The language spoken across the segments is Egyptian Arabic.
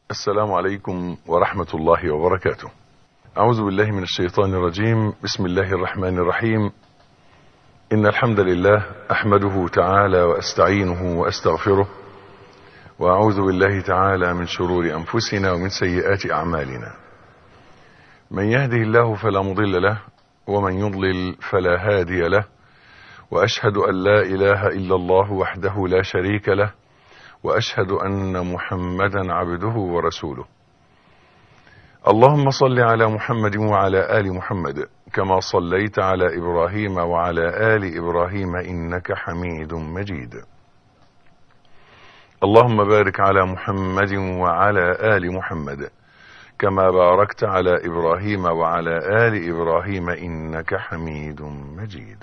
السلام عليكم ورحمة الله وبركاته أعوذ بالله من الشيطان الرجيم بسم الله الرحمن الرحيم إن الحمد لله أحمده تعالى وأستعينه وأستغفره وأعوذ بالله تعالى من شرور أنفسنا ومن سيئات أعمالنا من يهده الله فلا مضل له ومن يضلل فلا هادي له وأشهد أن لا إله إلا الله وحده لا شريك له واشهد ان محمدا عبده ورسوله اللهم صل على محمد وعلى ال محمد كما صليت على ابراهيم وعلى ال ابراهيم انك حميد مجيد اللهم بارك على محمد وعلى ال محمد كما باركت على ابراهيم وعلى ال ابراهيم انك حميد مجيد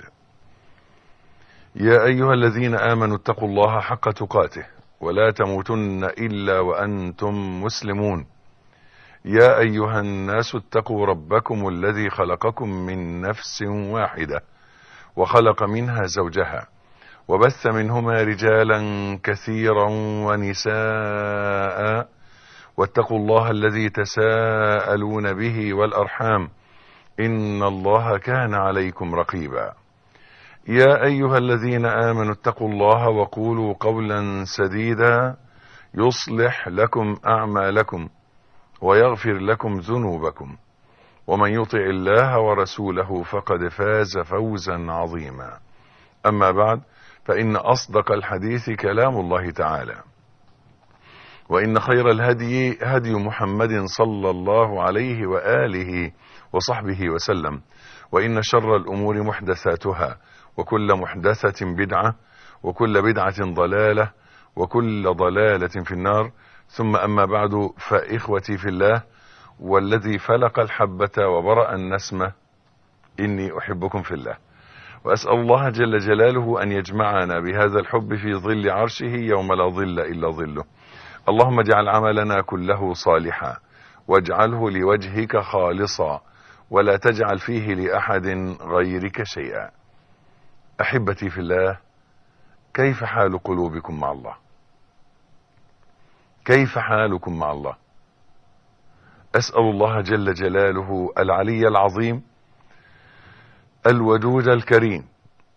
يا ايها الذين امنوا اتقوا الله حق تقاته ولا تموتن الا وانتم مسلمون يا ايها الناس اتقوا ربكم الذي خلقكم من نفس واحده وخلق منها زوجها وبث منهما رجالا كثيرا ونساء واتقوا الله الذي تساءلون به والارحام ان الله كان عليكم رقيبا يا ايها الذين امنوا اتقوا الله وقولوا قولا سديدا يصلح لكم اعمالكم ويغفر لكم ذنوبكم ومن يطع الله ورسوله فقد فاز فوزا عظيما اما بعد فان اصدق الحديث كلام الله تعالى وان خير الهدي هدي محمد صلى الله عليه واله وصحبه وسلم وان شر الامور محدثاتها وكل محدثة بدعة وكل بدعة ضلالة وكل ضلالة في النار ثم أما بعد فإخوتي في الله والذي فلق الحبة وبرأ النسمة إني أحبكم في الله وأسأل الله جل جلاله أن يجمعنا بهذا الحب في ظل عرشه يوم لا ظل إلا ظله اللهم اجعل عملنا كله صالحا واجعله لوجهك خالصا ولا تجعل فيه لأحد غيرك شيئا احبتي في الله كيف حال قلوبكم مع الله كيف حالكم مع الله اسال الله جل جلاله العلي العظيم الودود الكريم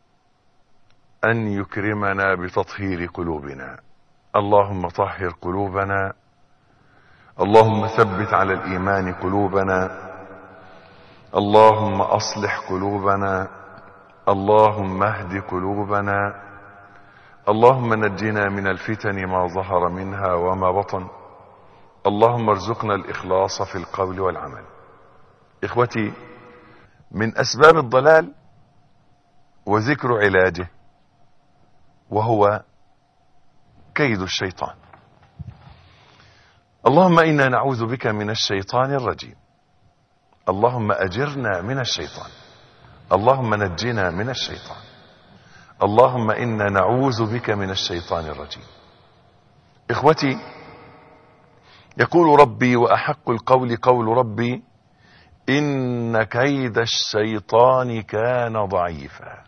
ان يكرمنا بتطهير قلوبنا اللهم طهر قلوبنا اللهم ثبت على الايمان قلوبنا اللهم اصلح قلوبنا اللهم اهد قلوبنا اللهم نجنا من الفتن ما ظهر منها وما بطن اللهم ارزقنا الاخلاص في القول والعمل اخوتي من اسباب الضلال وذكر علاجه وهو كيد الشيطان اللهم انا نعوذ بك من الشيطان الرجيم اللهم اجرنا من الشيطان اللهم نجنا من الشيطان اللهم انا نعوذ بك من الشيطان الرجيم اخوتي يقول ربي واحق القول قول ربي ان كيد الشيطان كان ضعيفا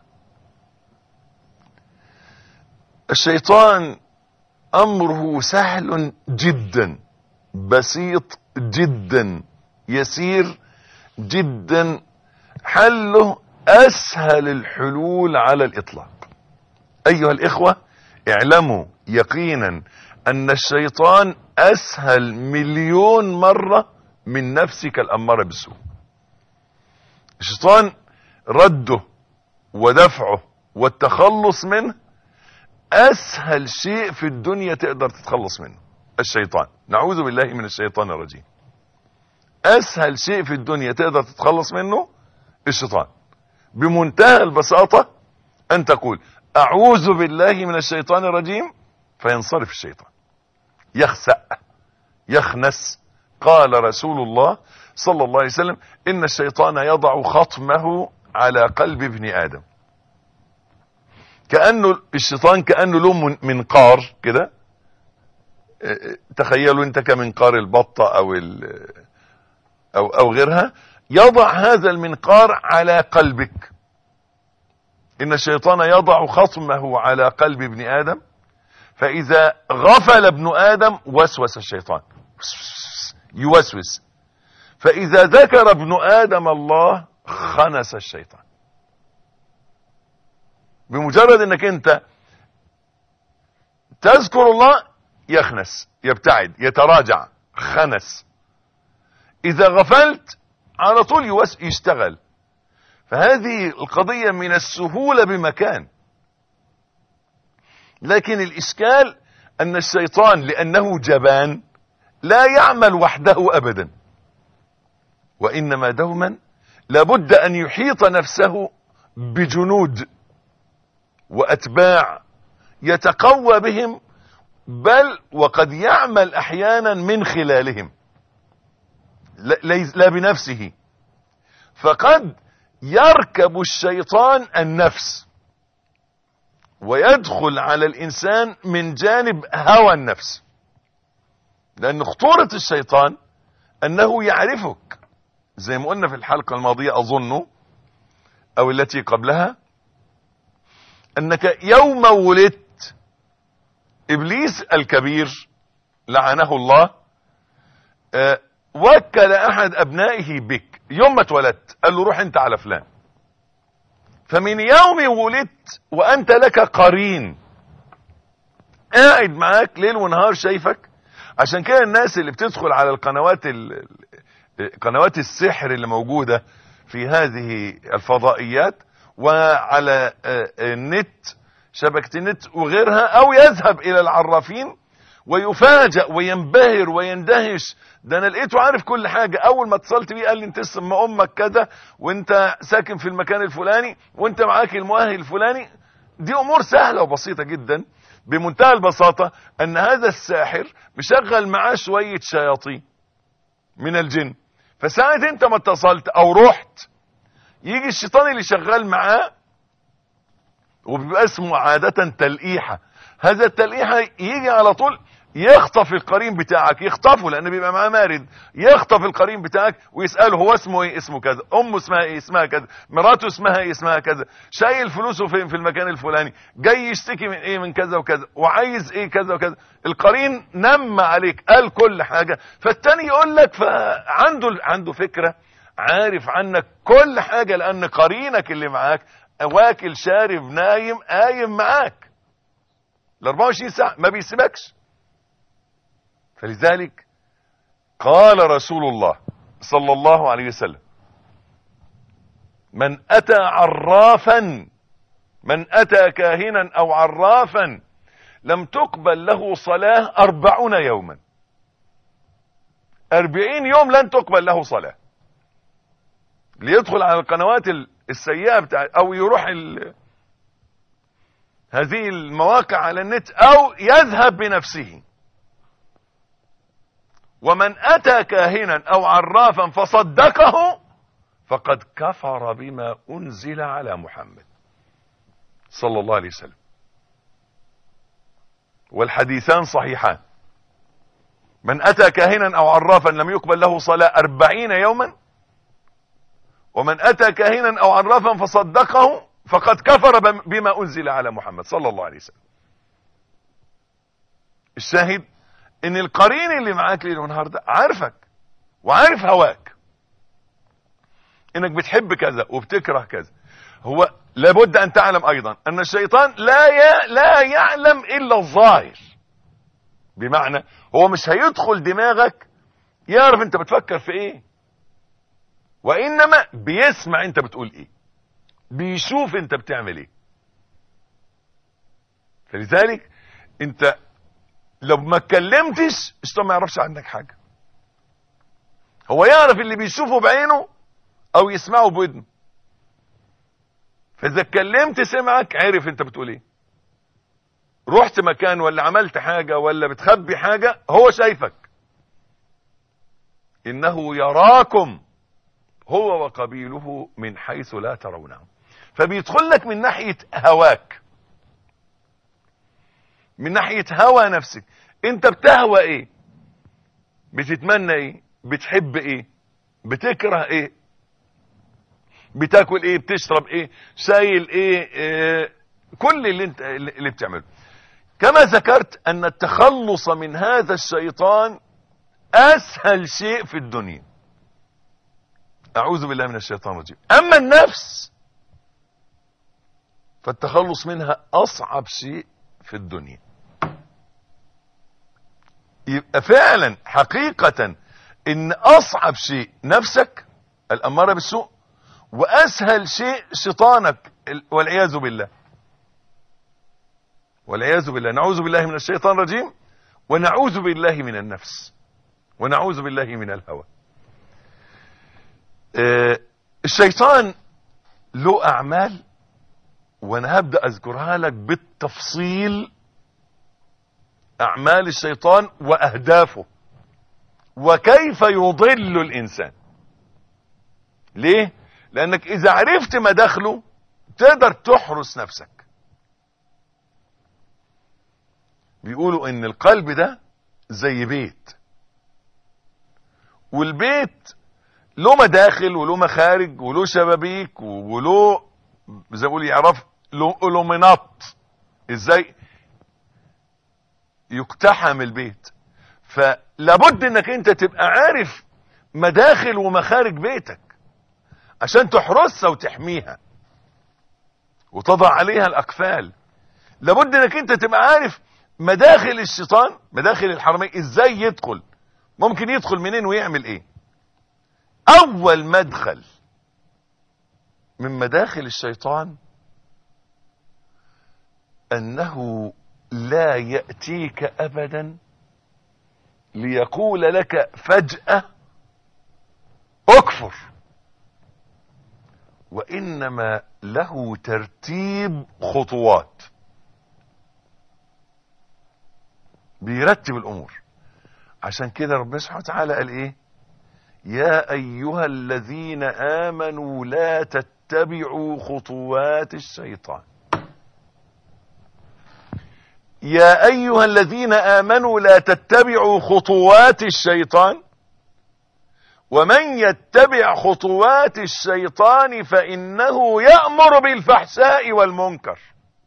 الشيطان امره سهل جدا بسيط جدا يسير جدا حله اسهل الحلول على الاطلاق ايها الاخوة اعلموا يقينا ان الشيطان اسهل مليون مرة من نفسك الامارة بالسوء الشيطان رده ودفعه والتخلص منه اسهل شيء في الدنيا تقدر تتخلص منه الشيطان نعوذ بالله من الشيطان الرجيم اسهل شيء في الدنيا تقدر تتخلص منه الشيطان بمنتهى البساطة ان تقول اعوذ بالله من الشيطان الرجيم فينصرف الشيطان يخسأ يخنس قال رسول الله صلى الله عليه وسلم ان الشيطان يضع خطمه على قلب ابن ادم كأنه الشيطان كأنه له منقار كده تخيلوا انت كمنقار البطة او او او غيرها يضع هذا المنقار على قلبك ان الشيطان يضع خصمه على قلب ابن ادم فاذا غفل ابن ادم وسوس الشيطان يوسوس فإذا ذكر ابن آدم الله خنس الشيطان بمجرد انك انت تذكر الله يخنس يبتعد يتراجع خنس اذا غفلت على طول يوس يشتغل فهذه القضية من السهولة بمكان لكن الاشكال ان الشيطان لانه جبان لا يعمل وحده ابدا وانما دوما لابد ان يحيط نفسه بجنود واتباع يتقوى بهم بل وقد يعمل احيانا من خلالهم لا بنفسه فقد يركب الشيطان النفس ويدخل على الانسان من جانب هوى النفس لان خطورة الشيطان انه يعرفك زي ما قلنا في الحلقة الماضية اظن او التي قبلها انك يوم ولدت ابليس الكبير لعنه الله أه وكل احد ابنائه بك يوم ما اتولدت قال له روح انت على فلان فمن يوم ولدت وانت لك قرين قاعد معاك ليل ونهار شايفك عشان كده الناس اللي بتدخل على القنوات ال... قنوات السحر اللي موجودة في هذه الفضائيات وعلى النت شبكة النت وغيرها او يذهب الى العرافين ويفاجأ وينبهر ويندهش ده انا لقيته عارف كل حاجة اول ما اتصلت بيه قال لي انت اسم امك كذا وانت ساكن في المكان الفلاني وانت معاك المؤهل الفلاني دي امور سهلة وبسيطة جدا بمنتهى البساطة ان هذا الساحر مشغل معاه شوية شياطين من الجن فساعة انت ما اتصلت او رحت يجي الشيطان اللي شغال معاه وبيبقى اسمه عادة تلقيحة هذا التلقيحة يجي على طول يخطف القرين بتاعك يخطفه لان بيبقى معاه مارد يخطف القرين بتاعك ويساله هو اسمه ايه اسمه كذا امه اسمها ايه اسمها كذا مراته اسمها ايه اسمها كذا شايل فلوسه فين في المكان الفلاني جاي يشتكي من ايه من كذا وكذا وعايز ايه كذا وكذا القرين نم عليك قال كل حاجه فالتاني يقول لك فعنده عنده فكره عارف عنك كل حاجه لان قرينك اللي معاك واكل شارب نايم قايم معاك ال 24 ساعه ما بيسيبكش فلذلك قال رسول الله صلى الله عليه وسلم من اتى عرافا من اتى كاهنا او عرافا لم تقبل له صلاة اربعون يوما اربعين يوم لن تقبل له صلاة ليدخل على القنوات السيئة بتاع او يروح ال... هذه المواقع على النت او يذهب بنفسه ومن اتى كاهنا او عرافا فصدقه فقد كفر بما انزل على محمد صلى الله عليه وسلم والحديثان صحيحان من اتى كاهنا او عرافا لم يقبل له صلاة اربعين يوما ومن اتى كاهنا او عرافا فصدقه فقد كفر بما انزل على محمد صلى الله عليه وسلم الشاهد ان القرين اللي معاك ليل ونهار ده عارفك وعارف هواك انك بتحب كذا وبتكره كذا هو لابد ان تعلم ايضا ان الشيطان لا ي... لا يعلم الا الظاهر بمعنى هو مش هيدخل دماغك يعرف انت بتفكر في ايه وانما بيسمع انت بتقول ايه بيشوف انت بتعمل ايه فلذلك انت لو ما اتكلمتش الشيطان ما يعرفش عنك حاجه هو يعرف اللي بيشوفه بعينه او يسمعه بودنه فاذا اتكلمت سمعك عرف انت بتقول ايه رحت مكان ولا عملت حاجه ولا بتخبي حاجه هو شايفك انه يراكم هو وقبيله من حيث لا ترونهم فبيدخل لك من ناحيه هواك من ناحية هوى نفسك انت بتهوى ايه بتتمنى ايه بتحب ايه بتكره ايه بتاكل ايه بتشرب ايه سايل ايه, إيه كل اللي انت اللي بتعمله كما ذكرت ان التخلص من هذا الشيطان اسهل شيء في الدنيا اعوذ بالله من الشيطان الرجيم اما النفس فالتخلص منها اصعب شيء في الدنيا يبقى فعلا حقيقة ان اصعب شيء نفسك الامارة بالسوء واسهل شيء شيطانك والعياذ بالله والعياذ بالله نعوذ بالله من الشيطان الرجيم ونعوذ بالله من النفس ونعوذ بالله من الهوى آه الشيطان له اعمال وانا هبدأ اذكرها لك بالتفصيل اعمال الشيطان واهدافه وكيف يضل الانسان ليه لانك اذا عرفت مداخله تقدر تحرس نفسك بيقولوا ان القلب ده زي بيت والبيت له مداخل وله مخارج وله شبابيك وله زي ما بيقول يعرف له له منط ازاي يقتحم البيت فلابد انك انت تبقى عارف مداخل ومخارج بيتك عشان تحرسها وتحميها وتضع عليها الاقفال لابد انك انت تبقى عارف مداخل الشيطان مداخل الحرمية ازاي يدخل ممكن يدخل منين ويعمل ايه اول مدخل من مداخل الشيطان انه لا يأتيك ابدا ليقول لك فجأة اكفر وانما له ترتيب خطوات بيرتب الامور عشان كده ربنا سبحانه وتعالى قال ايه يا ايها الذين امنوا لا تتبعوا خطوات الشيطان يا ايها الذين امنوا لا تتبعوا خطوات الشيطان ومن يتبع خطوات الشيطان فانه يأمر بالفحشاء والمنكر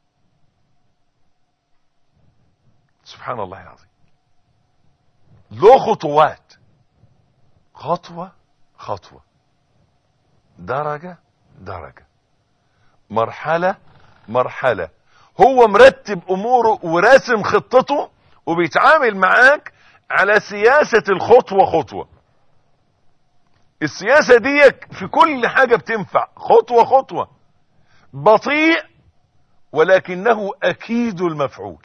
سبحان الله العظيم له خطوات خطوة خطوة درجة درجة مرحلة مرحلة هو مرتب اموره وراسم خطته وبيتعامل معاك على سياسة الخطوة خطوة السياسة ديك في كل حاجة بتنفع خطوة خطوة بطيء ولكنه اكيد المفعول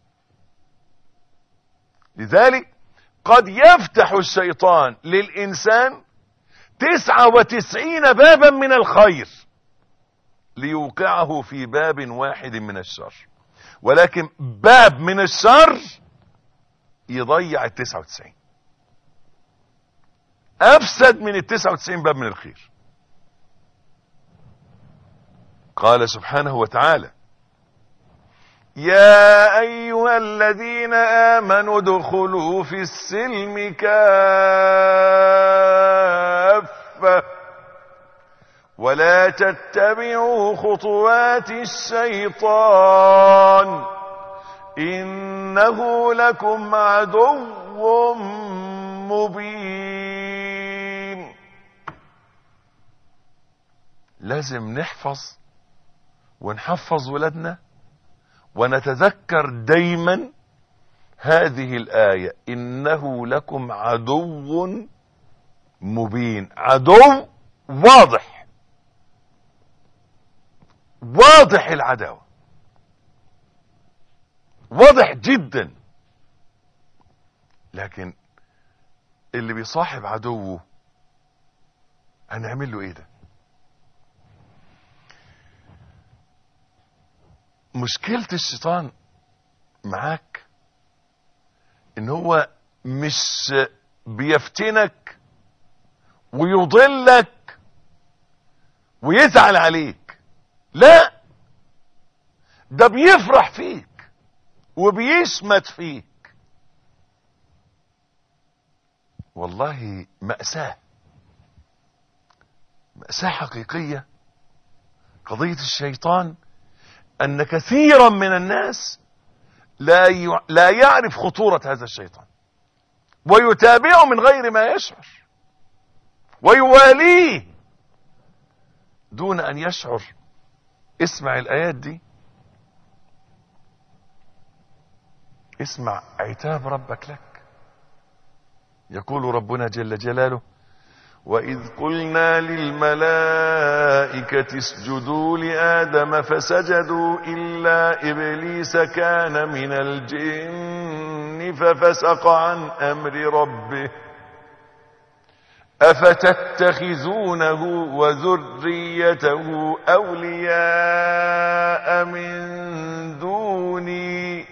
لذلك قد يفتح الشيطان للإنسان تسعة وتسعين بابا من الخير ليوقعه في باب واحد من الشر ولكن باب من الشر يضيع التسعة وتسعين أفسد من التسعة وتسعين باب من الخير قال سبحانه وتعالى يا أيها الذين آمنوا ادخلوا في السلم كافة ولا تتبعوا خطوات الشيطان إنه لكم عدو مبين لازم نحفظ ونحفظ ولادنا ونتذكر دايما هذه الآية إنه لكم عدو مبين عدو واضح واضح العداوة واضح جدا لكن اللي بيصاحب عدوه هنعمل له ايه ده مشكلة الشيطان معاك ان هو مش بيفتنك ويضلك ويزعل عليك لا ده بيفرح فيك وبيشمت فيك والله مأساة مأساة حقيقية قضية الشيطان أن كثيرا من الناس لا لا يعرف خطورة هذا الشيطان ويتابعه من غير ما يشعر ويواليه دون ان يشعر اسمع الايات دي اسمع عتاب ربك لك يقول ربنا جل جلاله وإذ قلنا للملائكة اسجدوا لآدم فسجدوا إلا إبليس كان من الجن ففسق عن أمر ربه أفتتخذونه وذريته أولياء من دوني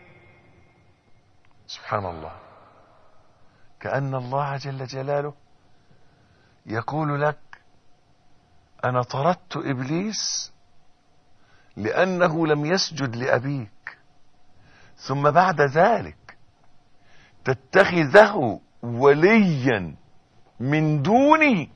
سبحان الله كأن الله جل جلاله يقول لك أنا طردت إبليس لأنه لم يسجد لأبيك ثم بعد ذلك تتخذه وليا من دوني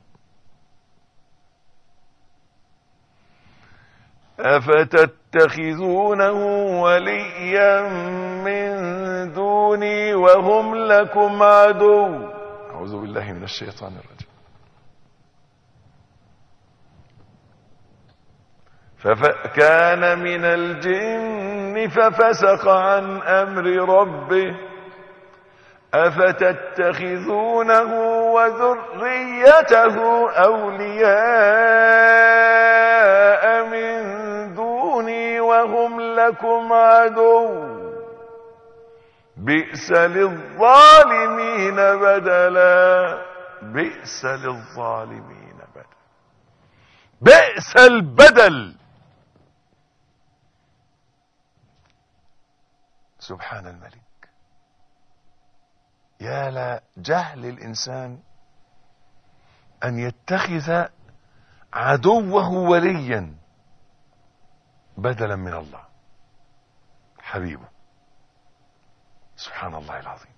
أفتتخذونه وليا من دوني وهم لكم عدو أعوذ بالله من الشيطان الرجيم فكان من الجن ففسق عن أمر ربه أفتتخذونه وذريته أولياء من دوني وهم لكم عدو بئس للظالمين بدلا بئس للظالمين بدلا بئس البدل سبحان الملك يا لا جهل الإنسان أن يتخذ عدوه وليا بدلا من الله حبيبه سبحان الله العظيم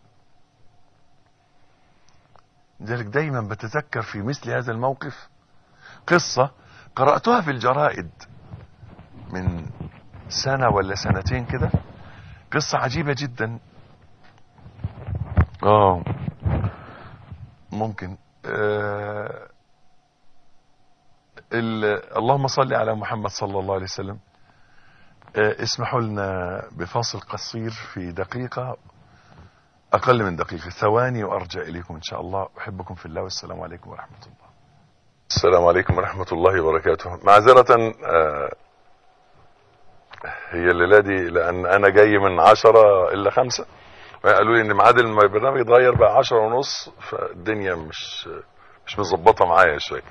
لذلك دايما بتذكر في مثل هذا الموقف قصة قرأتها في الجرائد من سنة ولا سنتين كده قصة عجيبة جدا اه ممكن آه اللهم صل على محمد صلى الله عليه وسلم آه اسمحوا لنا بفاصل قصير في دقيقة أقل من دقيقة ثواني وأرجع إليكم إن شاء الله أحبكم في الله والسلام عليكم ورحمة الله السلام عليكم ورحمة الله وبركاته معذرة آه هي الليلة دي لأن أنا جاي من عشرة إلا خمسة قالوا لي ان ميعاد البرنامج اتغير بقى عشرة ونص فالدنيا مش مش مظبطه معايا شويه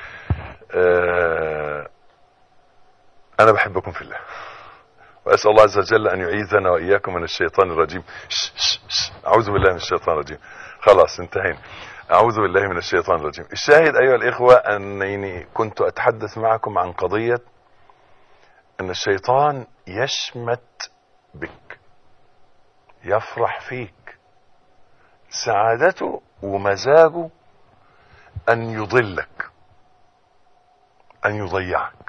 آه انا بحبكم في الله واسال الله عز وجل ان يعيذنا واياكم من الشيطان الرجيم ش ش ش اعوذ بالله من الشيطان الرجيم خلاص انتهينا اعوذ بالله من الشيطان الرجيم الشاهد ايها الاخوه انني كنت اتحدث معكم عن قضيه ان الشيطان يشمت بك يفرح فيك سعادته ومزاجه ان يضلك ان يضيعك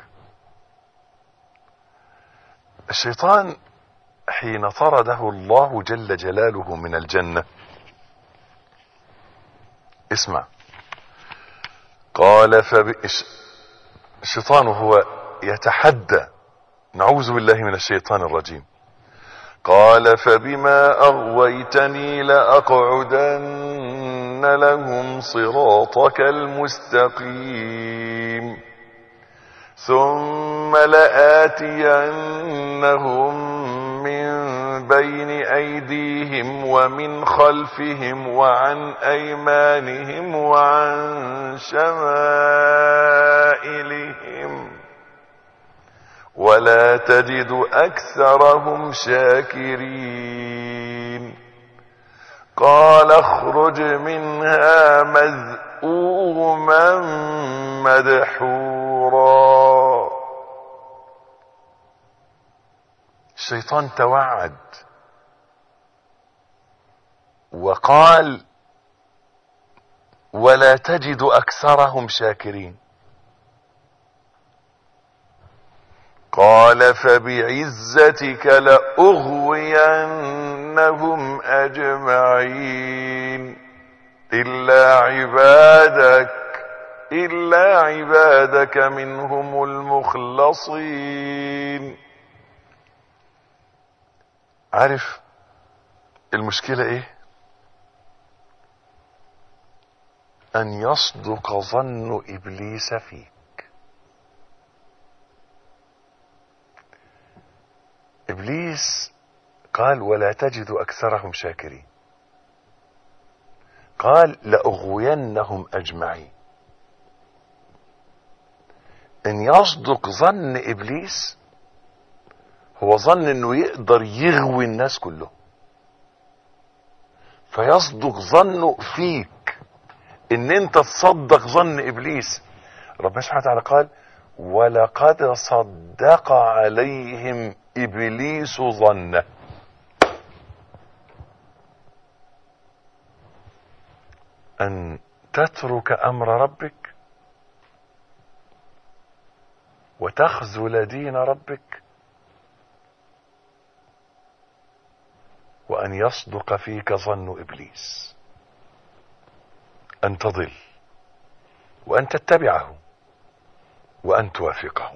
الشيطان حين طرده الله جل جلاله من الجنة اسمع قال فب... الشيطان هو يتحدى نعوذ بالله من الشيطان الرجيم قال فبما أغويتني لأقعدن لهم صراطك المستقيم ثم لآتينهم من بين أيديهم ومن خلفهم وعن أيمانهم وعن شمائلهم ولا تجد أكثرهم شاكرين قال اخرج منها مذءوما مدحورا الشيطان توعد وقال ولا تجد أكثرهم شاكرين قال فبعزتك لأغوينهم لأغوينهم أجمعين إلا عبادك إلا عبادك منهم المخلصين عارف المشكلة ايه ان يصدق ظن ابليس فيك ابليس قال ولا تجد اكثرهم شاكرين قال لاغوينهم اجمعين ان يصدق ظن ابليس هو ظن انه يقدر يغوي الناس كلهم فيصدق ظنه فيك ان انت تصدق ظن ابليس ربنا سبحانه وتعالى قال ولقد صدق عليهم ابليس ظنه ان تترك امر ربك وتخذل دين ربك وان يصدق فيك ظن ابليس ان تضل وان تتبعه وان توافقه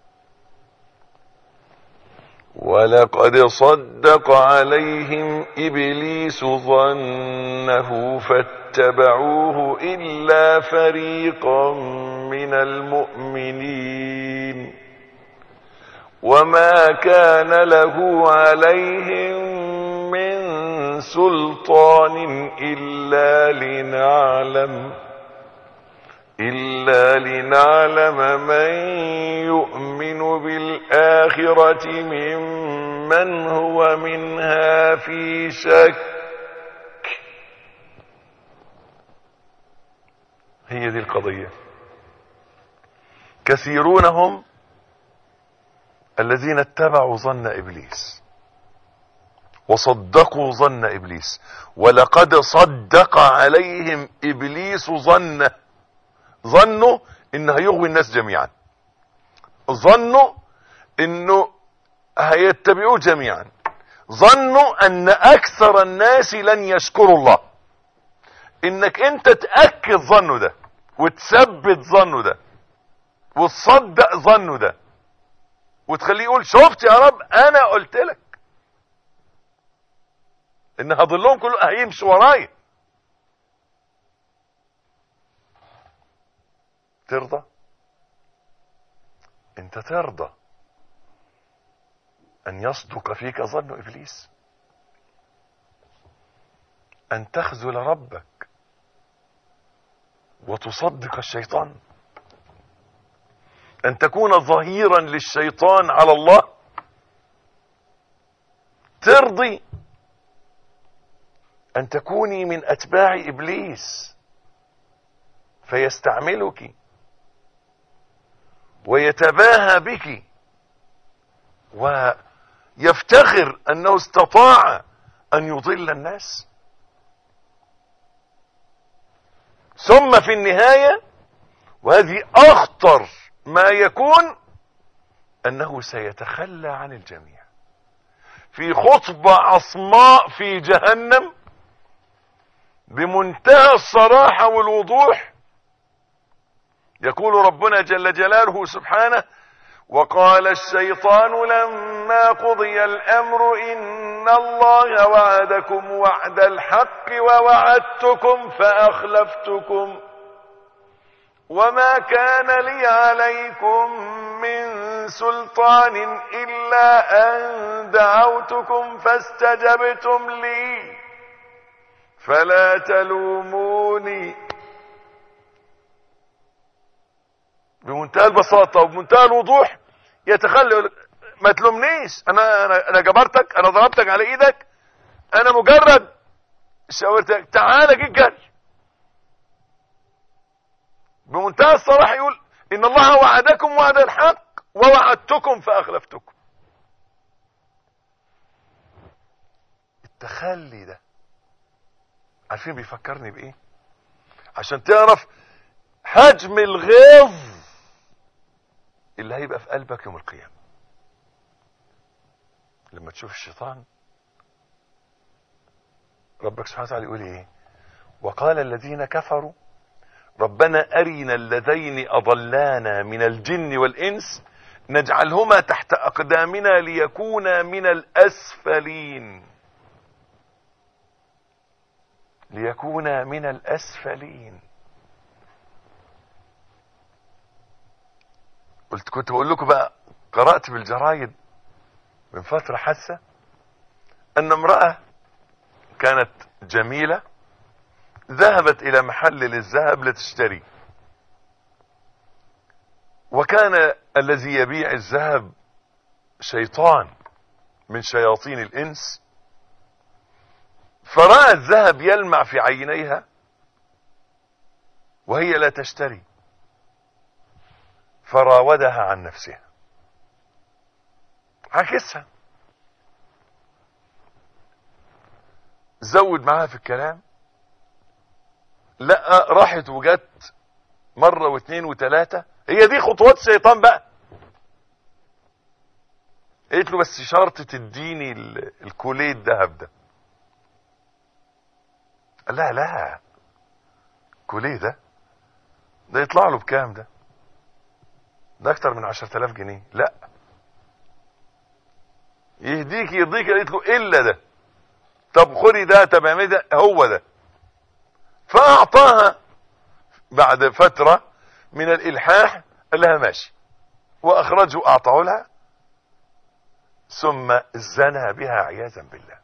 ولقد صدق عليهم ابليس ظنه فاتبعوه الا فريقا من المؤمنين وما كان له عليهم من سلطان الا لنعلم إلا لنعلم من يؤمن بالآخرة ممن هو منها في شك هي دي القضية كثيرون هم الذين اتبعوا ظن إبليس وصدقوا ظن إبليس ولقد صدق عليهم إبليس ظنه ظنوا ان هيغوي الناس جميعا ظنوا انه هيتبعوه جميعا ظنوا ان اكثر الناس لن يشكروا الله انك انت تأكد ظنه ده وتثبت ظنه ده وتصدق ظنه ده وتخليه يقول شفت يا رب انا قلت لك ان هضلهم كله هيمشي ورايا ترضى انت ترضى ان يصدق فيك ظن ابليس ان تخذل ربك وتصدق الشيطان ان تكون ظهيرا للشيطان على الله ترضي ان تكوني من اتباع ابليس فيستعملك ويتباهى بك ويفتخر انه استطاع ان يضل الناس ثم في النهاية وهذه اخطر ما يكون انه سيتخلى عن الجميع في خطبة عصماء في جهنم بمنتهى الصراحة والوضوح يقول ربنا جل جلاله سبحانه وقال الشيطان لما قضي الامر ان الله وعدكم وعد الحق ووعدتكم فاخلفتكم وما كان لي عليكم من سلطان الا ان دعوتكم فاستجبتم لي فلا تلوموني بمنتهى البساطة وبمنتهى الوضوح يتخلى ما تلومنيش انا انا انا جبرتك انا ضربتك على ايدك انا مجرد شاورتك تعالى جيت جري بمنتهى الصراحة يقول ان الله وعدكم وعد الحق ووعدتكم فاخلفتكم التخلي ده عارفين بيفكرني بايه عشان تعرف حجم الغيظ اللي هيبقى في قلبك يوم القيامة لما تشوف الشيطان ربك سبحانه وتعالى يقول ايه وقال الذين كفروا ربنا أرنا اللذين أضلانا من الجن والإنس نجعلهما تحت أقدامنا ليكونا من الأسفلين ليكونا من الأسفلين قلت كنت بقول لكم بقى قرأت بالجرايد من فترة حاسة أن امرأة كانت جميلة ذهبت إلى محل للذهب لتشتري وكان الذي يبيع الذهب شيطان من شياطين الإنس فرأى الذهب يلمع في عينيها وهي لا تشتري فراودها عن نفسها عكسها زود معاها في الكلام لا راحت وجت مرة واثنين وثلاثة هي دي خطوات الشيطان بقى قلت له بس شرط تديني الكوليه الذهب ده قال لا لا كوليه ده ده يطلع له بكام ده ده اكتر من عشرة الاف جنيه لا يهديك يرضيك قالت له الا ده طب خدي ده طب اعملي ده هو ده فاعطاها بعد فترة من الالحاح قال لها ماشي واخرجه اعطاه لها ثم زنى بها عياذا بالله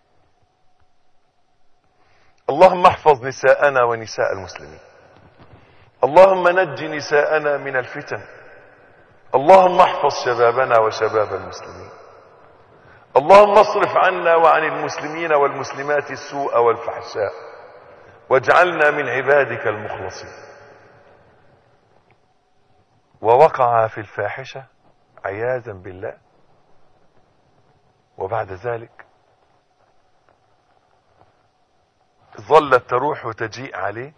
اللهم احفظ نساءنا ونساء المسلمين اللهم نج نساءنا من الفتن اللهم احفظ شبابنا وشباب المسلمين اللهم اصرف عنا وعن المسلمين والمسلمات السوء والفحشاء واجعلنا من عبادك المخلصين ووقع في الفاحشة عياذا بالله وبعد ذلك ظلت تروح وتجيء عليه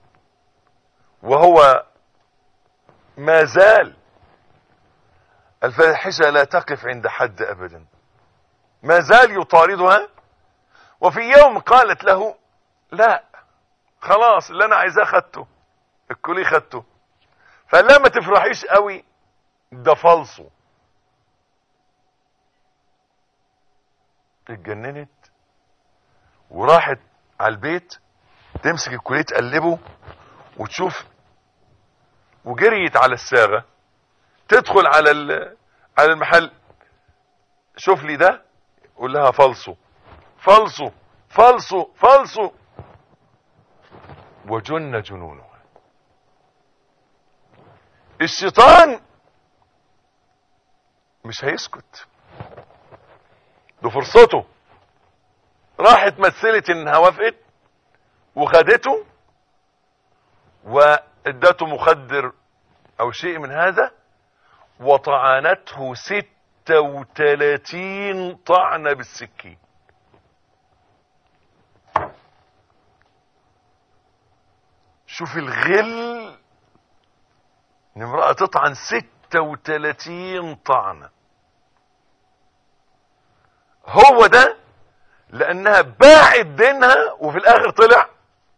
وهو ما زال الفاحشة لا تقف عند حد أبدا ما زال يطاردها وفي يوم قالت له لا خلاص اللي انا عايزاه خدته الكلي خدته فقال لها ما تفرحيش قوي ده فالصو اتجننت وراحت على البيت تمسك الكوليه تقلبه وتشوف وجريت على الساغه تدخل على على المحل شوف لي ده قول لها فالصو فالصو فالصو فالصو وجن جنونها الشيطان مش هيسكت ده فرصته راحت مثلت انها وافقت وخدته وادته مخدر او شيء من هذا وطعنته ستة وتلاتين طعنة بالسكين شوف الغل ان امرأة تطعن ستة وتلاتين طعنة هو ده لانها باعت دينها وفي الاخر طلع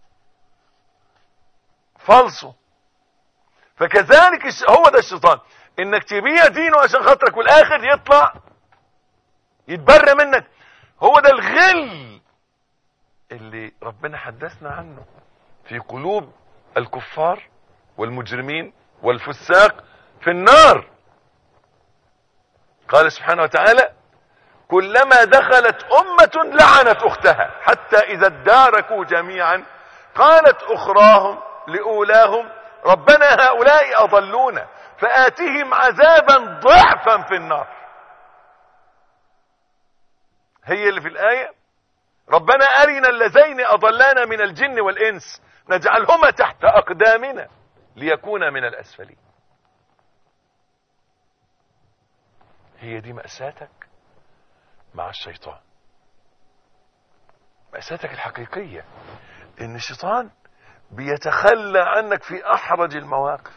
فالصو فكذلك هو ده الشيطان انك تبيع دينه عشان خاطرك والاخر يطلع يتبرى منك هو ده الغل اللي ربنا حدثنا عنه في قلوب الكفار والمجرمين والفساق في النار قال سبحانه وتعالى كلما دخلت أمة لعنت أختها حتى إذا اداركوا جميعا قالت أخراهم لأولاهم ربنا هؤلاء أضلونا فآتهم عذابا ضعفا في النار هي اللي في الآية ربنا أرنا اللذين أضلانا من الجن والإنس نجعلهما تحت أقدامنا ليكونا من الأسفلين هي دي مأساتك مع الشيطان مأساتك الحقيقية ان الشيطان بيتخلى عنك في احرج المواقف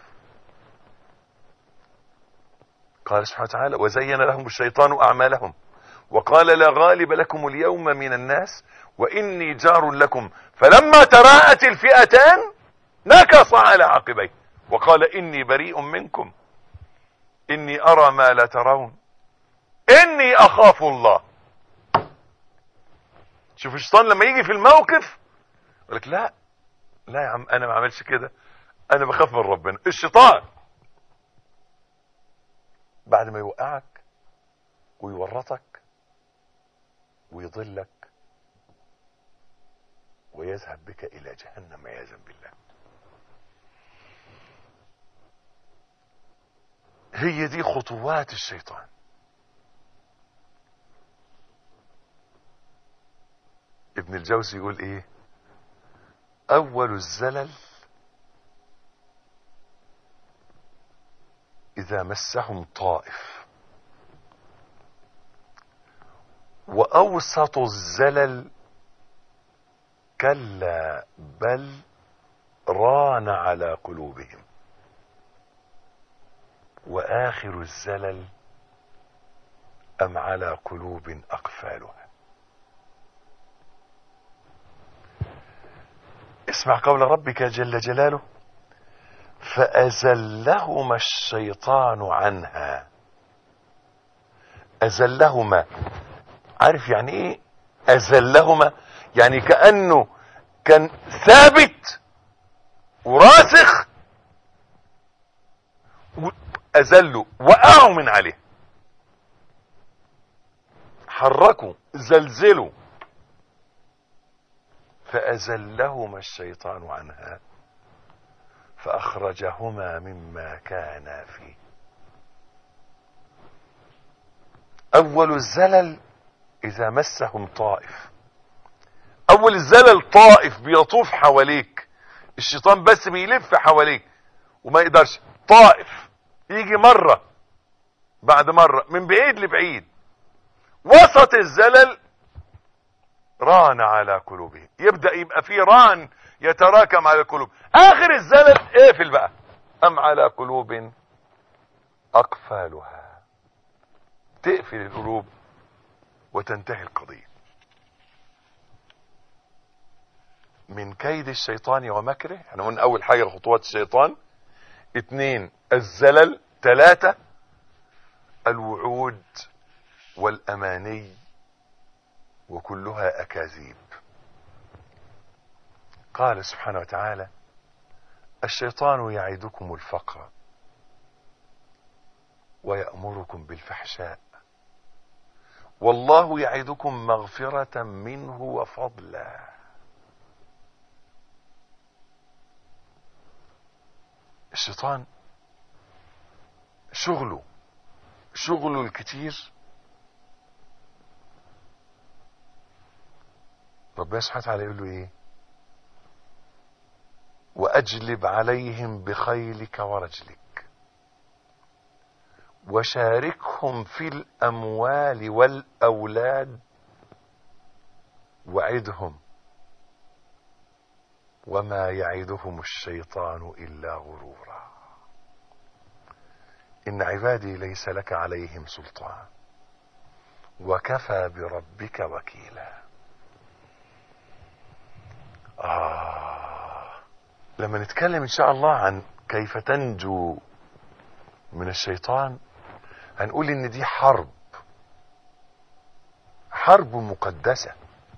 قال سبحانه وتعالى وزين لهم الشيطان اعمالهم وقال لا غالب لكم اليوم من الناس واني جار لكم فلما تراءت الفئتان نكص على عقبيه وقال اني بريء منكم اني ارى ما لا ترون اني اخاف الله شوف الشيطان لما يجي في الموقف يقول لك لا لا يا عم انا ما عملش كده انا بخاف من ربنا الشيطان بعد ما يوقعك ويورطك ويضلك ويذهب بك الى جهنم عياذا بالله هي دي خطوات الشيطان ابن الجوزي يقول ايه اول الزلل اذا مسهم طائف واوسط الزلل كلا بل ران على قلوبهم واخر الزلل ام على قلوب اقفالها اسمع قول ربك جل جلاله فازلهما الشيطان عنها ازلهما عارف يعني ايه ازلهما يعني كانه كان ثابت وراسخ أزلوا وقعوا من عليه حركوا زلزلوا فأزلهما الشيطان عنها فأخرجهما مما كانا فيه أول الزلل إذا مسهم طائف أول الزلل طائف بيطوف حواليك الشيطان بس بيلف حواليك وما يقدرش طائف يجي مرة بعد مرة من بعيد لبعيد وسط الزلل ران على قلوبهم يبدأ يبقى في ران يتراكم على القلوب اخر الزلل اقفل بقى ام على قلوب اقفالها تقفل القلوب وتنتهي القضية من كيد الشيطان ومكره احنا قلنا اول حاجة خطوات الشيطان اتنين الزلل ثلاثة الوعود والاماني وكلها اكاذيب قال سبحانه وتعالى الشيطان يعدكم الفقر ويأمركم بالفحشاء والله يعدكم مغفرة منه وفضلا الشيطان شغله شغله الكتير ربنا سبحانه وتعالى يقول له ايه واجلب عليهم بخيلك ورجلك وشاركهم في الاموال والاولاد وعدهم وما يعدهم الشيطان الا غرورا ان عبادي ليس لك عليهم سلطان وكفى بربك وكيلا آه لما نتكلم إن شاء الله عن كيف تنجو من الشيطان هنقول إن دي حرب حرب مقدسة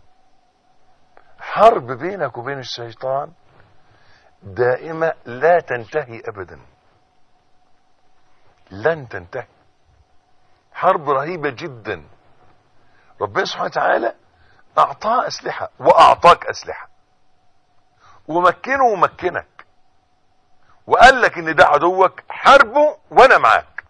حرب بينك وبين الشيطان دائمة لا تنتهي أبدا لن تنتهي حرب رهيبة جدا ربنا سبحانه وتعالى أعطاه أسلحة وأعطاك أسلحة ومكنه ومكنك وقال لك ان ده عدوك حاربه وانا معاك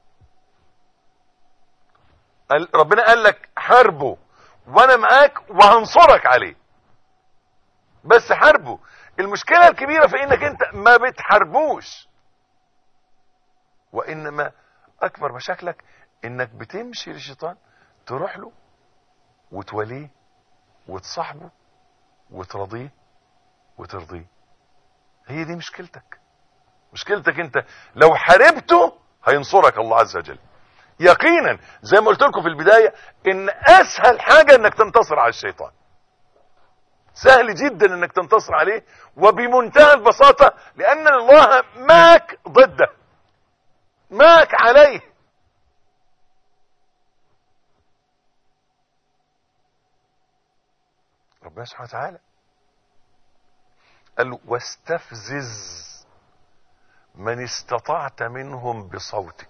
قال ربنا قال لك حاربه وانا معاك وهنصرك عليه بس حاربه المشكلة الكبيرة في انك انت ما بتحاربوش وانما اكبر مشاكلك انك بتمشي للشيطان تروح له وتوليه وتصاحبه وترضيه وترضيه هي دي مشكلتك مشكلتك انت لو حاربته هينصرك الله عز وجل يقينا زي ما قلت لكم في البداية ان اسهل حاجة انك تنتصر على الشيطان سهل جدا انك تنتصر عليه وبمنتهى البساطة لان الله ماك ضده ماك عليه ربنا سبحانه وتعالى قال له واستفزز من استطعت منهم بصوتك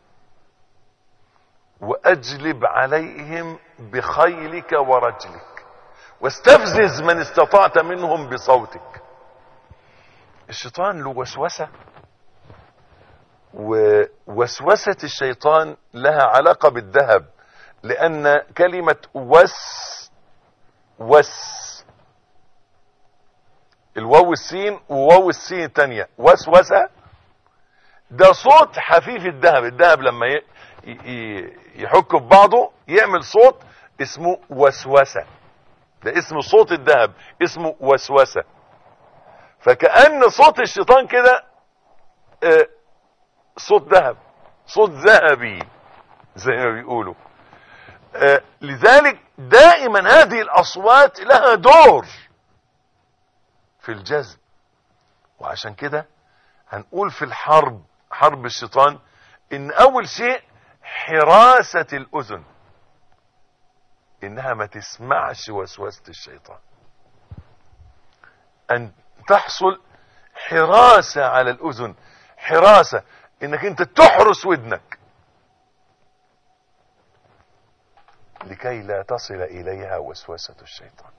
واجلب عليهم بخيلك ورجلك واستفزز من استطعت منهم بصوتك الشيطان له وسوسة ووسوسة الشيطان لها علاقة بالذهب لأن كلمة وس وس الواو السين وواو السين التانية وسوسة ده صوت حفيف الذهب الذهب لما يحك في بعضه يعمل صوت اسمه وسوسة ده اسم صوت الذهب اسمه وسوسة فكأن صوت الشيطان كده اه صوت ذهب صوت ذهبي زي ما بيقولوا اه لذلك دائما هذه الاصوات لها دور في الجذب وعشان كده هنقول في الحرب حرب الشيطان ان اول شيء حراسة الاذن انها ما تسمعش وسوسة الشيطان ان تحصل حراسة على الاذن حراسة انك انت تحرس ودنك لكي لا تصل اليها وسوسة الشيطان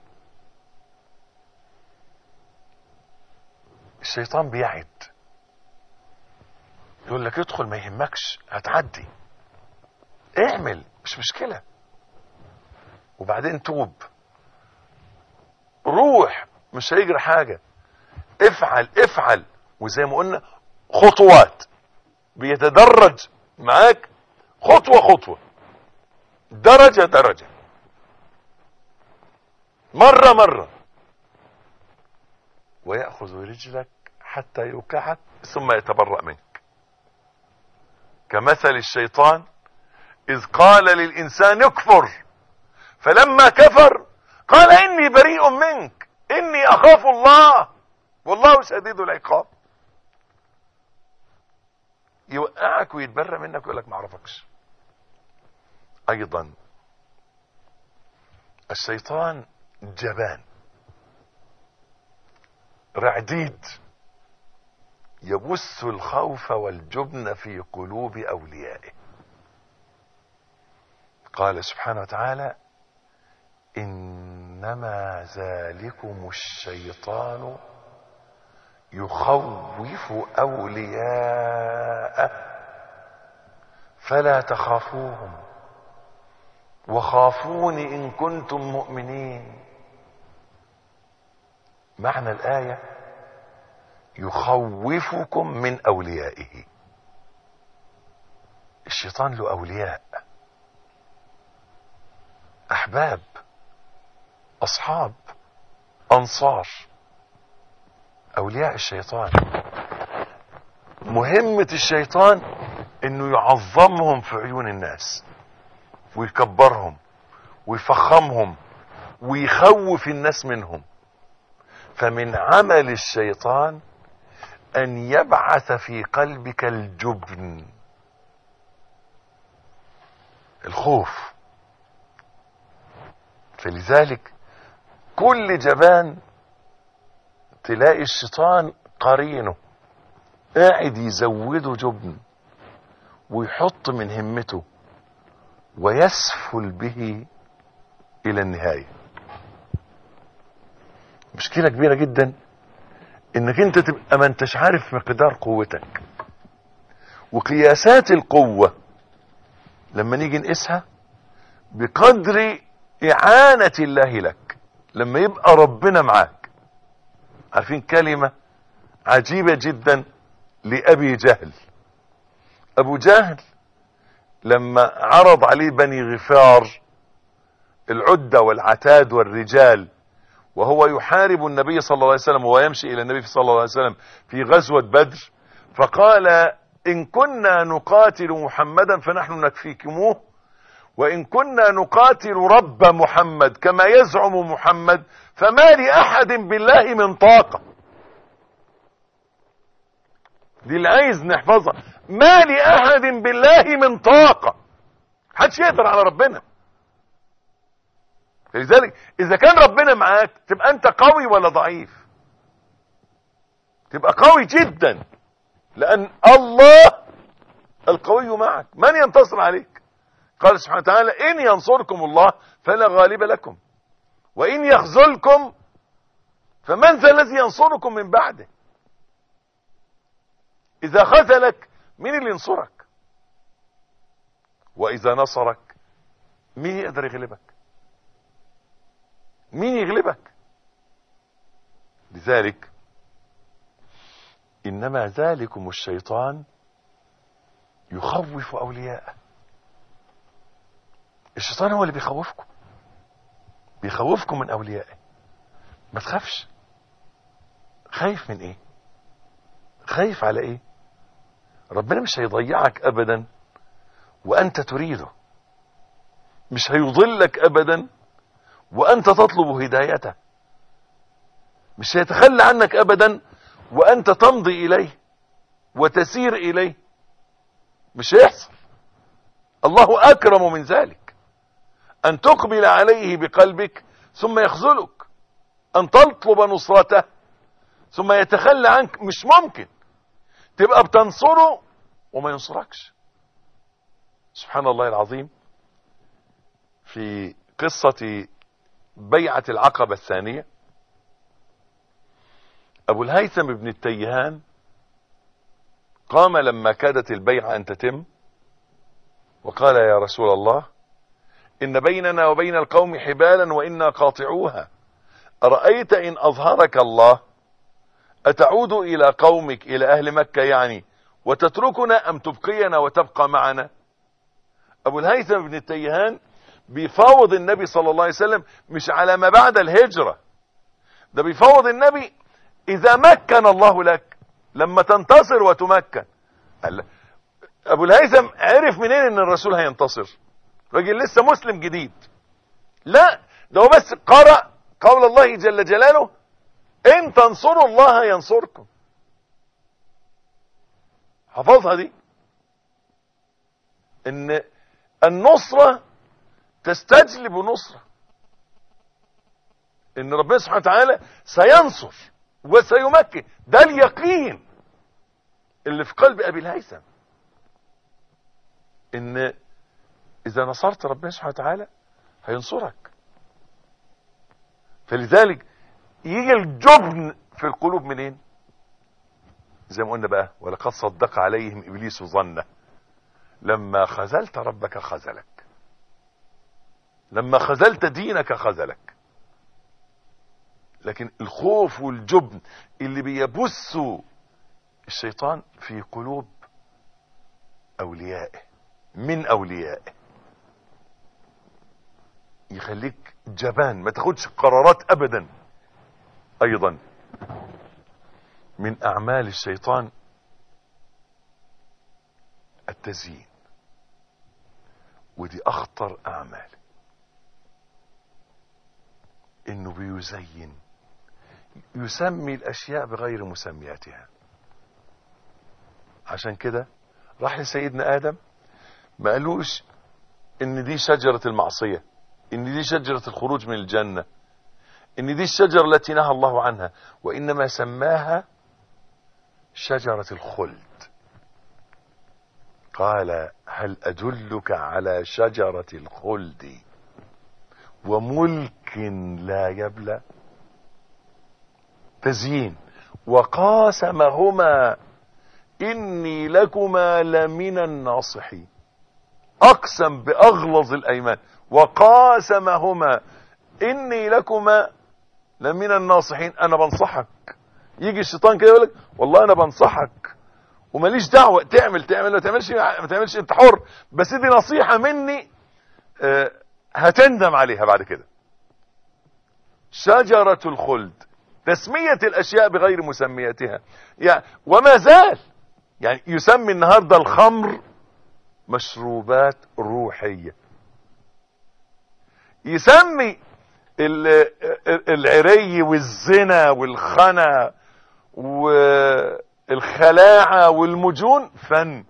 الشيطان بيعد يقول لك ادخل ما يهمكش هتعدي اعمل مش مشكلة وبعدين توب روح مش هيجري حاجة افعل افعل وزي ما قلنا خطوات بيتدرج معاك خطوة خطوة درجة درجة مرة مرة ويأخذ رجلك حتى يوقعك ثم يتبرأ منك كمثل الشيطان إذ قال للإنسان اكفر فلما كفر قال إني بريء منك إني أخاف الله والله شديد العقاب يوقعك ويتبرى منك ويقول لك ما اعرفكش ايضا الشيطان جبان رعديد يبث الخوف والجبن في قلوب اوليائه قال سبحانه وتعالى انما ذلكم الشيطان يخوف اولياءه فلا تخافوهم وخافون ان كنتم مؤمنين معنى الايه يخوفكم من اوليائه الشيطان له اولياء احباب اصحاب انصار اولياء الشيطان مهمة الشيطان انه يعظمهم في عيون الناس ويكبرهم ويفخمهم ويخوف الناس منهم فمن عمل الشيطان ان يبعث في قلبك الجبن الخوف فلذلك كل جبان تلاقي الشيطان قرينه قاعد يزوده جبن ويحط من همته ويسفل به الى النهاية مشكلة كبيرة جدا انك انت تبقى ما انتش عارف مقدار قوتك وقياسات القوة لما نيجي نقيسها بقدر اعانة الله لك لما يبقى ربنا معاك عارفين كلمة عجيبة جدا لأبي جهل أبو جهل لما عرض عليه بني غفار العدة والعتاد والرجال وهو يحارب النبي صلى الله عليه وسلم ويمشي إلى النبي صلى الله عليه وسلم في غزوة بدر فقال إن كنا نقاتل محمدا فنحن نكفيكموه وإن كنا نقاتل رب محمد كما يزعم محمد فما لأحد بالله من طاقة دي اللي عايز نحفظها ما لأحد بالله من طاقة محدش يقدر على ربنا لذلك اذا كان ربنا معاك تبقى انت قوي ولا ضعيف تبقى قوي جدا لان الله القوي معك من ينتصر عليك قال سبحانه وتعالى ان ينصركم الله فلا غالب لكم وان يخذلكم فمن ذا الذي ينصركم من بعده اذا خذلك مين اللي ينصرك واذا نصرك مين يقدر يغلبك مين يغلبك لذلك انما ذلكم الشيطان يخوف اولياءه الشيطان هو اللي بيخوفكم بيخوفكم من اوليائه ما تخافش خايف من ايه خايف على ايه ربنا مش هيضيعك ابدا وانت تريده مش هيضلك ابدا وانت تطلب هدايته مش هيتخلى عنك ابدا وانت تمضي اليه وتسير اليه مش هيحصل الله اكرم من ذلك ان تقبل عليه بقلبك ثم يخذلك ان تطلب نصرته ثم يتخلى عنك مش ممكن تبقى بتنصره وما ينصركش سبحان الله العظيم في قصة بيعة العقبة الثانية أبو الهيثم بن التيهان قام لما كادت البيعة أن تتم وقال يا رسول الله إن بيننا وبين القوم حبالا وإنا قاطعوها أرأيت إن أظهرك الله أتعود إلى قومك إلى أهل مكة يعني وتتركنا أم تبقينا وتبقى معنا أبو الهيثم بن التيهان بيفاوض النبي صلى الله عليه وسلم مش على ما بعد الهجرة ده بيفاوض النبي إذا مكن الله لك لما تنتصر وتمكن قال أبو الهيثم عرف منين إن الرسول هينتصر راجل لسه مسلم جديد لا ده هو بس قرأ قول الله جل جلاله إن تنصروا الله ينصركم حفظها دي ان النصرة تستجلب نصرة ان ربنا سبحانه وتعالى سينصر وسيمكن ده اليقين اللي في قلب ابي الهيثم ان اذا نصرت ربنا سبحانه وتعالى هينصرك فلذلك يجي الجبن في القلوب منين زي ما قلنا بقى ولقد صدق عليهم ابليس ظنه لما خذلت ربك خذلك لما خذلت دينك خذلك لكن الخوف والجبن اللي بيبث الشيطان في قلوب اوليائه من اوليائه يخليك جبان ما تاخدش قرارات ابدا ايضا من اعمال الشيطان التزيين ودي اخطر اعمال انه بيزين يسمي الاشياء بغير مسمياتها عشان كده راح لسيدنا ادم ما قالوش ان دي شجرة المعصية ان دي شجرة الخروج من الجنة ان دي الشجرة التي نهى الله عنها وانما سماها شجرة الخلد قال هل ادلك على شجرة الخلد وملك لا يبلى تزيين وقاسمهما اني لكما لمن الناصحين اقسم باغلظ الايمان وقاسمهما اني لكما لمن الناصحين انا بنصحك يجي الشيطان كده يقول لك والله انا بنصحك وماليش دعوه تعمل تعمل ما تعملش ما تعملش انت حر بس دي نصيحه مني آه هتندم عليها بعد كده شجره الخلد تسميه الاشياء بغير مسمياتها يعني وما زال يعني يسمي النهارده الخمر مشروبات روحيه يسمي العري والزنا والخنا والخلاعة والمجون فن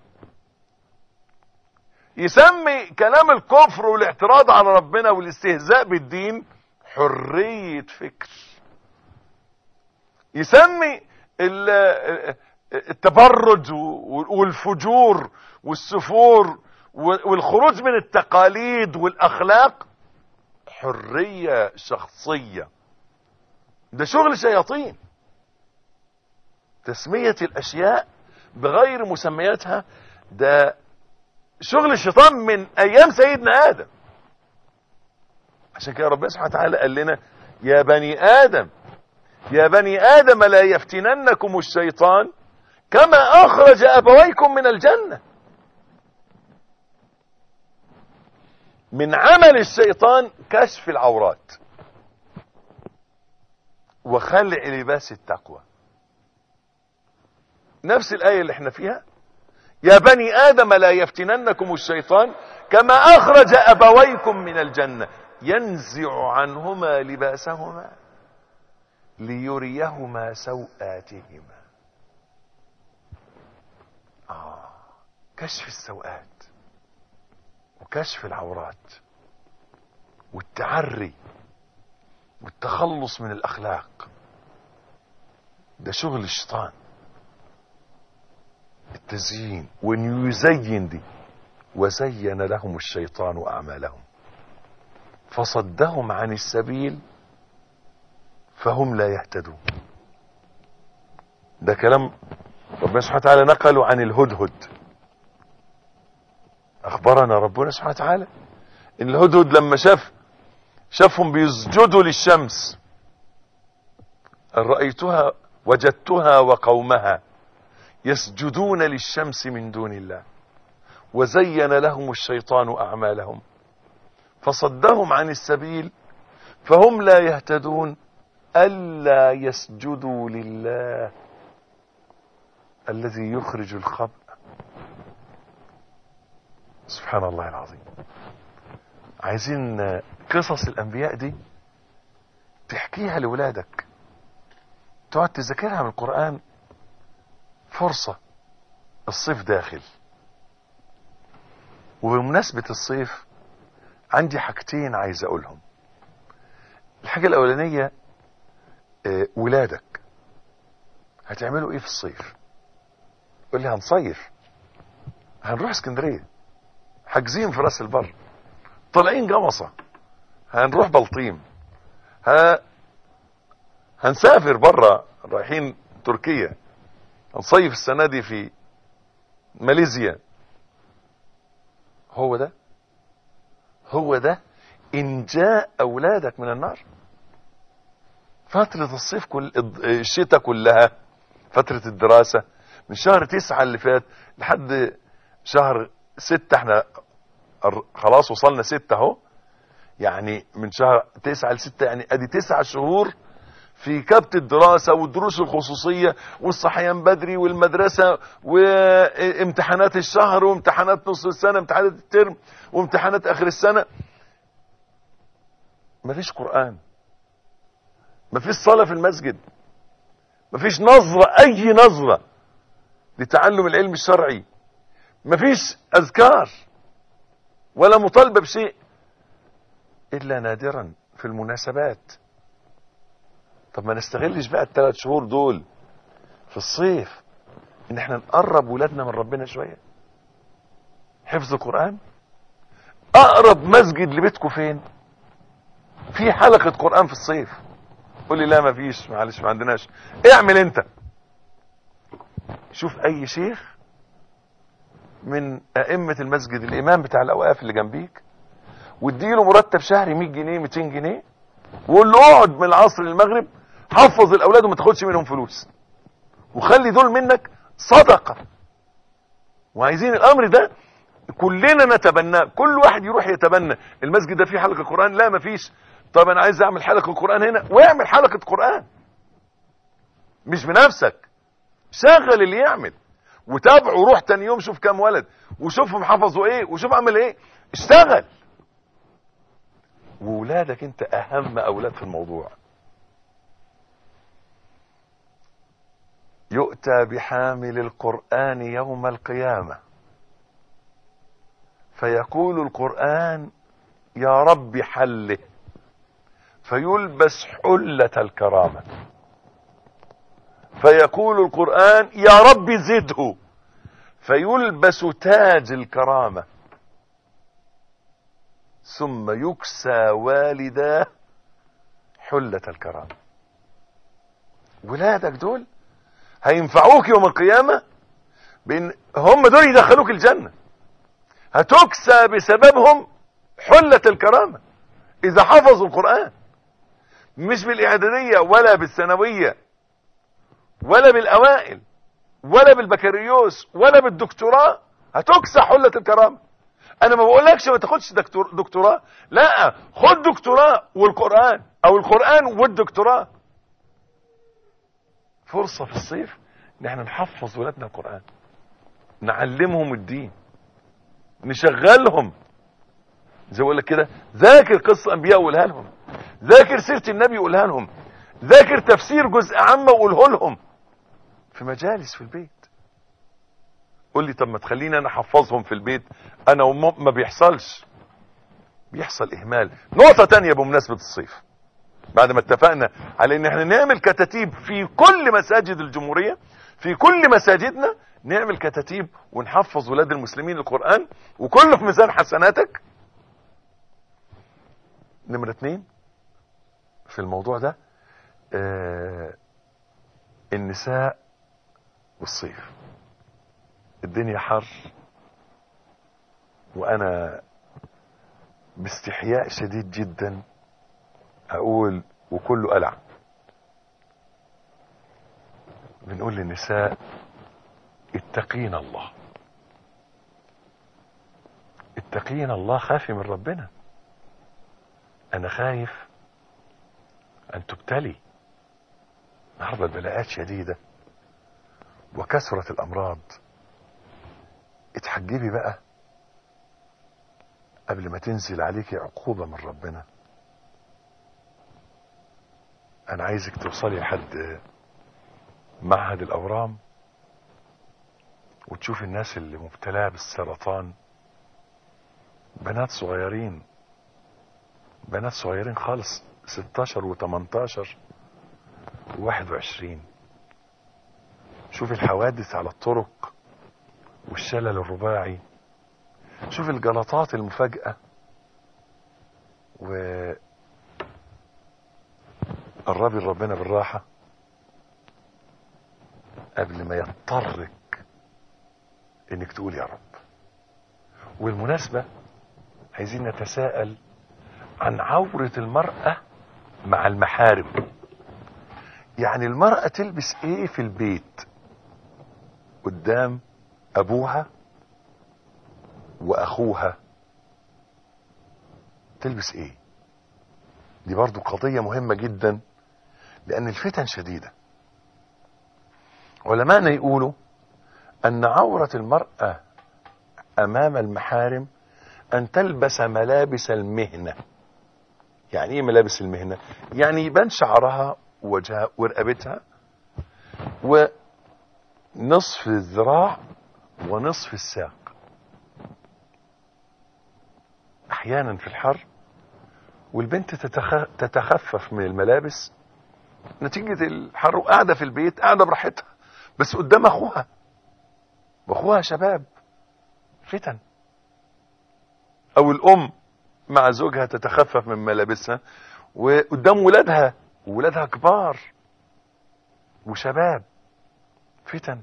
يسمي كلام الكفر والاعتراض على ربنا والاستهزاء بالدين حرية فكر يسمي التبرج والفجور والسفور والخروج من التقاليد والاخلاق حرية شخصية ده شغل شياطين تسمية الاشياء بغير مسمياتها ده شغل الشيطان من ايام سيدنا ادم عشان كده ربنا سبحانه وتعالى قال لنا يا بني ادم يا بني ادم لا يفتننكم الشيطان كما اخرج ابويكم من الجنة من عمل الشيطان كشف العورات وخلع لباس التقوى نفس الآية اللي احنا فيها يا بني آدم لا يفتننكم الشيطان كما أخرج أبويكم من الجنة ينزع عنهما لباسهما ليريهما سوآتهما آه كشف السوآت وكشف العورات والتعري والتخلص من الأخلاق ده شغل الشيطان التزيين وان يزين دي وزين لهم الشيطان اعمالهم فصدهم عن السبيل فهم لا يهتدون ده كلام ربنا سبحانه وتعالى نقله عن الهدهد اخبرنا ربنا سبحانه وتعالى ان الهدهد لما شاف شافهم بيسجدوا للشمس رأيتها وجدتها وقومها يسجدون للشمس من دون الله وزين لهم الشيطان أعمالهم فصدهم عن السبيل فهم لا يهتدون ألا يسجدوا لله الذي يخرج الخبأ سبحان الله العظيم عايزين قصص الأنبياء دي تحكيها لولادك تقعد تذاكرها من القرآن فرصة الصيف داخل وبمناسبة الصيف عندي حاجتين عايز اقولهم الحاجة الاولانية اه ولادك هتعملوا ايه في الصيف قول لي هنصيف هنروح اسكندرية حاجزين في راس البر طالعين جمصة هنروح بلطيم ها هنسافر بره رايحين تركيا هنصيف السنة دي في ماليزيا هو ده هو ده ان جاء اولادك من النار فترة الصيف كل الشتاء كلها فترة الدراسة من شهر تسعة اللي فات لحد شهر ستة احنا خلاص وصلنا ستة اهو يعني من شهر تسعة لستة يعني ادي تسعة شهور في كبت الدراسة والدروس الخصوصية والصحيان بدري والمدرسة وامتحانات الشهر وامتحانات نص السنة امتحانات الترم وامتحانات اخر السنة مفيش قرآن مفيش صلاة في المسجد مفيش نظرة اي نظرة لتعلم العلم الشرعي مفيش اذكار ولا مطالبة بشيء الا نادرا في المناسبات طب ما نستغلش بقى الثلاث شهور دول في الصيف ان احنا نقرب ولادنا من ربنا شوية حفظ القرآن اقرب مسجد لبيتكم فين في حلقة قرآن في الصيف قول لي لا ما فيش معلش ما عندناش اعمل انت شوف اي شيخ من ائمة المسجد الامام بتاع الاوقاف اللي جنبيك واديله مرتب شهري 100 جنيه 200 جنيه وقول له اقعد من العصر للمغرب حفظ الاولاد وما تاخدش منهم فلوس وخلي دول منك صدقة وعايزين الامر ده كلنا نتبناه كل واحد يروح يتبنى المسجد ده فيه حلقة قرآن لا مفيش طب انا عايز اعمل حلقة قرآن هنا واعمل حلقة قرآن مش بنفسك شغل اللي يعمل وتابعه وروح تاني يوم شوف كام ولد وشوفهم حفظوا ايه وشوف عمل ايه اشتغل وولادك انت اهم اولاد في الموضوع يؤتى بحامل القرآن يوم القيامة فيقول القرآن يا رب حله فيلبس حلة الكرامة فيقول القرآن يا رب زده فيلبس تاج الكرامة ثم يكسى والداه حلة الكرامة ولادك دول هينفعوك يوم القيامة بان هم دول يدخلوك الجنة هتكسى بسببهم حلة الكرامة اذا حفظوا القرآن مش بالاعدادية ولا بالثانوية ولا بالاوائل ولا بالبكالوريوس ولا بالدكتوراه هتكسى حلة الكرامة انا ما بقولكش ما تاخدش دكتور دكتوراه لا خد دكتوراه والقرآن او القرآن والدكتوراه فرصة في الصيف ان احنا نحفظ ولادنا القرآن نعلمهم الدين نشغلهم زي ما لك كده ذاكر قصة انبياء وقولها لهم ذاكر سيرة النبي وقولها لهم ذاكر تفسير جزء عامة وقوله لهم في مجالس في البيت قول لي طب ما تخليني انا احفظهم في البيت انا وم ما بيحصلش بيحصل اهمال نقطة تانية بمناسبة الصيف بعد ما اتفقنا على ان احنا نعمل كتاتيب في كل مساجد الجمهورية في كل مساجدنا نعمل كتاتيب ونحفظ ولاد المسلمين القرآن وكله في ميزان حسناتك نمرة اتنين في الموضوع ده آه النساء والصيف الدنيا حر وانا باستحياء شديد جدا اقول وكله قلع بنقول للنساء اتقين الله اتقين الله خافي من ربنا انا خايف ان تبتلي النهارده البلاءات شديده وكثرت الامراض اتحجبي بقى قبل ما تنزل عليك عقوبه من ربنا انا عايزك توصلي لحد معهد الاورام وتشوف الناس اللي مبتلاه بالسرطان بنات صغيرين بنات صغيرين خالص 16 و18 و21 شوف الحوادث على الطرق والشلل الرباعي شوف الجلطات المفاجئة و قربي لربنا بالراحة قبل ما يضطرك انك تقول يا رب والمناسبة عايزين نتساءل عن عورة المرأة مع المحارم يعني المرأة تلبس ايه في البيت قدام ابوها واخوها تلبس ايه دي برضو قضية مهمة جدا لان الفتن شديدة علماءنا يقولوا ان عورة المرأة امام المحارم ان تلبس ملابس المهنة يعني ايه ملابس المهنة يعني يبان شعرها ووجهها ورقبتها ونصف الذراع ونصف الساق احيانا في الحر والبنت تتخ... تتخفف من الملابس نتيجة الحر وقاعدة في البيت قاعدة براحتها بس قدام اخوها واخوها شباب فتن او الام مع زوجها تتخفف من ملابسها وقدام ولادها وولادها كبار وشباب فتن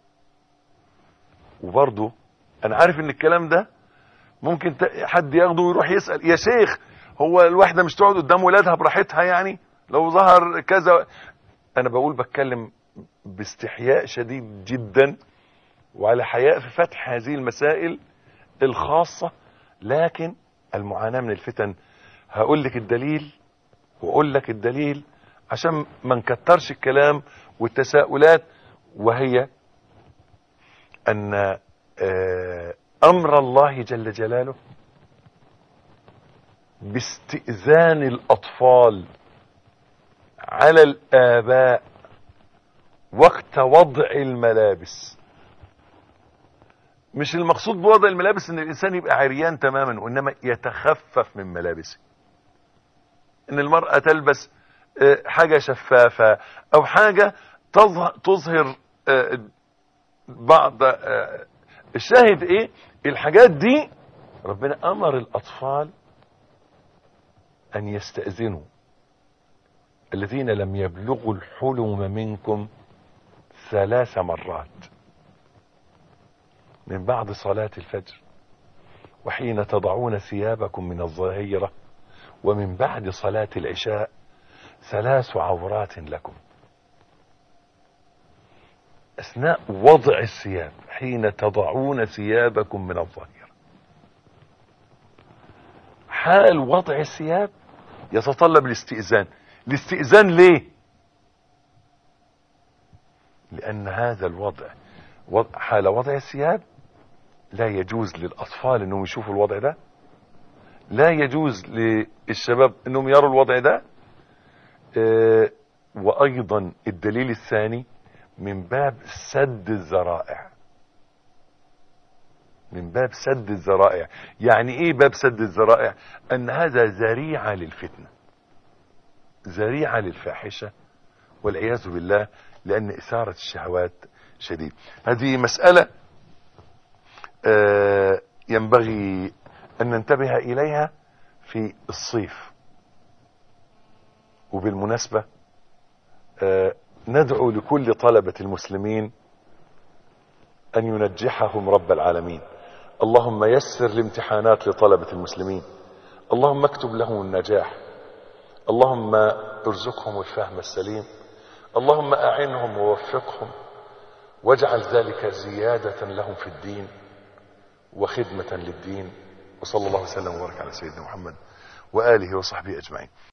وبرضه انا عارف ان الكلام ده ممكن حد ياخده ويروح يسأل يا شيخ هو الواحدة مش تقعد قدام ولادها براحتها يعني لو ظهر كذا انا بقول بتكلم باستحياء شديد جدا وعلى حياء في فتح هذه المسائل الخاصة لكن المعاناة من الفتن هقول لك الدليل واقول لك الدليل عشان ما نكترش الكلام والتساؤلات وهي ان امر الله جل جلاله باستئذان الأطفال على الآباء وقت وضع الملابس مش المقصود بوضع الملابس ان الانسان يبقى عريان تماما وانما يتخفف من ملابسه ان المرأة تلبس حاجة شفافة او حاجة تظهر بعض الشاهد ايه الحاجات دي ربنا امر الاطفال ان يستأذنوا الذين لم يبلغوا الحلم منكم ثلاث مرات من بعد صلاة الفجر وحين تضعون ثيابكم من الظهيرة ومن بعد صلاة العشاء ثلاث عورات لكم أثناء وضع الثياب حين تضعون ثيابكم من الظهيرة حال وضع الثياب يتطلب الاستئذان الاستئذان ليه لأن هذا الوضع حال وضع الثياب لا يجوز للأطفال أنهم يشوفوا الوضع ده لا يجوز للشباب أنهم يروا الوضع ده اه وأيضا الدليل الثاني من باب سد الذرائع من باب سد الذرائع يعني ايه باب سد الذرائع ان هذا ذريعة للفتنة ذريعة للفاحشة والعياذ بالله لان اثارة الشهوات شديد هذه مسألة آه ينبغي ان ننتبه اليها في الصيف وبالمناسبة آه ندعو لكل طلبة المسلمين ان ينجحهم رب العالمين اللهم يسر الامتحانات لطلبة المسلمين اللهم اكتب لهم النجاح اللهم ارزقهم الفهم السليم اللهم اعنهم ووفقهم واجعل ذلك زيادة لهم في الدين وخدمة للدين وصلى الله وسلم وبارك على سيدنا محمد وآله وصحبه أجمعين